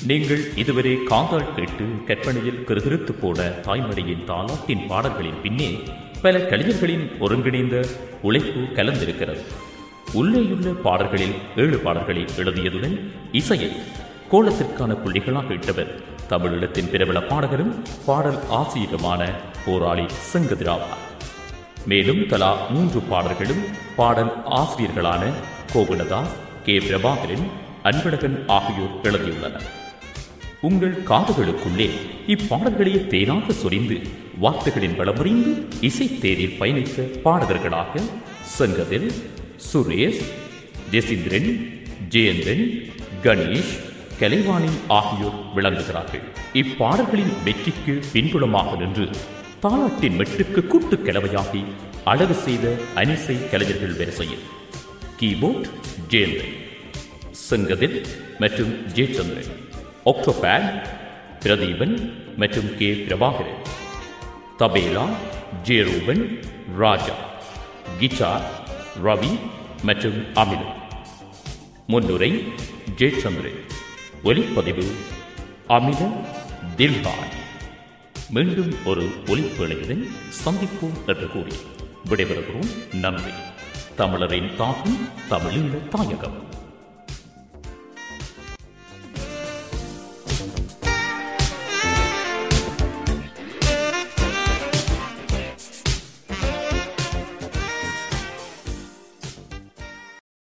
நீங்கள் இதுவரை காதால் கேட்டு கற்பனையில் கிருகிருத்து போன தாய்மொழியின் தாலாட்டின் பாடல்களின் பின்னே பல கலைஞர்களின் ஒருங்கிணைந்த உழைப்பு கலந்திருக்கிறது உள்ளேயுள்ள பாடல்களில் ஏழு பாடல்களை எழுதியதுடன் இசையை கோலத்திற்கான புள்ளிகளாக இட்டவர் தமிழீழத்தின் பிரபல பாடகரும் பாடல் ஆசிரியருமான போராளி செங்கதிராவார் மேலும் தலா மூன்று பாடல்களும் பாடல் ஆசிரியர்களான கோகுலதாஸ் கே பிரபாகரன் அன்பழகன் ஆகியோர் எழுதியுள்ளனர் உங்கள் காதுகளுக்குள்ளே இப்பாடல்களை தேனாக சொரிந்து வார்த்தைகளின் பலமுறிந்து இசை தேரில் பயணித்த பாடகர்களாக சங்கதில் சுரேஷ் ஜெசிந்திரன் ஜெயந்திரன் கணேஷ் கலைவாணி ஆகியோர் விளங்குகிறார்கள் இப்பாடல்களின் வெற்றிக்கு பின்புலமாக நின்று தாலாட்டின் மெட்டுக்கு கூட்டு கிளவையாகி அழகு செய்த அனிசை கலைஞர்கள் வரிசையில் கீபோர்ட் ஜெயந்திரன் செங்கதில் மற்றும் ஜெயச்சந்திரன் ஒக்டோபேட் பிரதீபன் மற்றும் கே பிரபாகரன் தபேலா ஜெயரூபன் ராஜா கிட்டார் ரவி மற்றும் அமிலன் முன்னுரை ஜெயச்சந்திரன் ஒலிப்பதிவு அமில தில்ஹான் மீண்டும் ஒரு ஒலிப்பேழையுடன் சந்திப்போம் என்று கூறி விடைபெறுகிறோம் நன்றி தமிழரின் தாகம் தமிழீழ தாயகம்